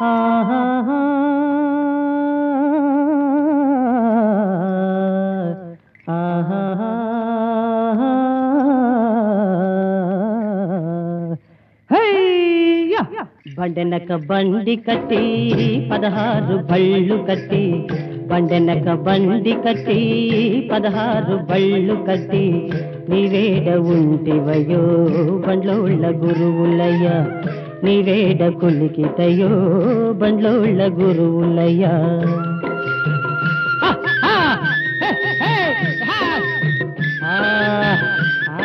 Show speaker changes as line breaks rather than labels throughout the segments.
బండెనక బండి కట్టి పదహారు బళ్ళు కట్టి బండెనక బండి కట్టి పదహారు బళ్ళు కట్టి నీవేడ ఉంటివయో బండ్లోళ్ళ గురువులయ్యా నీవేడ కులికితయో బండ్లోళ్ళ గురువులయ్యా ఆ, ఆ.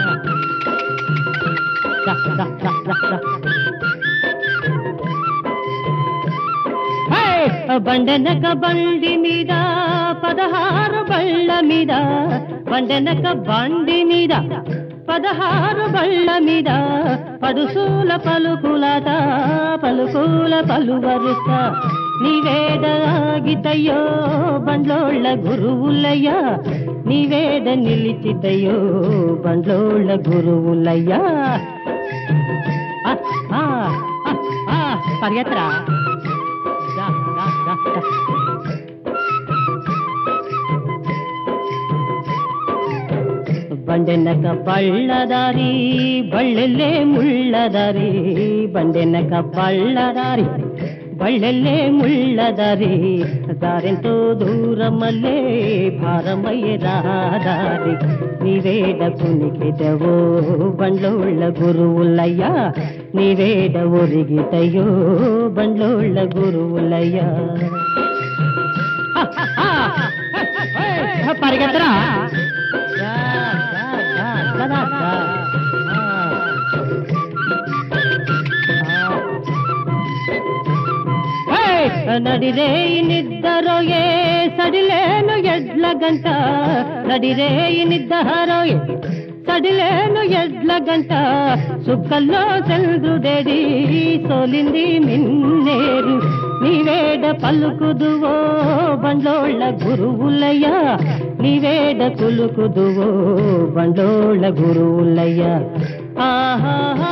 దా, దా, దా, దా, దా. హే! బండనక బండి మీద పదహారు బళ్ళ మీద బండనక బండి మీద పదహారు బళ్ళ మీద పడుసూల పలుకులట పలుకుల పలువరుస నీవేడ ఆగితయ్యో బండ్లోళ్ళ గురువులయ్యా నీవేడ నిలిచితయ్యో బండ్లోళ్ళ గురువులయ్యా ఆ, ఆ, ఆ, ఆ, పరిగెత్తరా దా, దా, దా, దా. ಬಂಡೆನಕ ಬಳ್ಳದಾರಿ ಬಳ್ಳೆಲ್ಲೇ ಮುಳ್ಳದಾರಿ ಬಂಡೆನಕ ಬಳ್ಳದಾರಿ బళ్ళెల్లే ముళ్ళదారి దారెంతో దూరమల్లే భారమయ్యే రాదారి నీవేడ కునికిటవో బండ్లోళ్ళ గురువులయ్యా నీవేడ ఒరిగితయో బండ్లోళ్ళ గురువులయ్యా పరిగెత్తరా దా, దా, దా, దా, దా, దా. ఆ. ఆ. నడిరేయి నిద్దరోయే సడిలేను ఎడ్ల గంట నడిరేయి నిద్దరోయే సడిలేను ఎడ్ల గంట సుక్కల్లో చంద్రుడేడి సోలింది మిన్నేరు నీవేడ పలుకుదువో బండ్లోళ్ళ గురువులయ్యా నీవేడ కులుకుదువో బండ్లోళ్ళ గురువులయ్యా ఆహా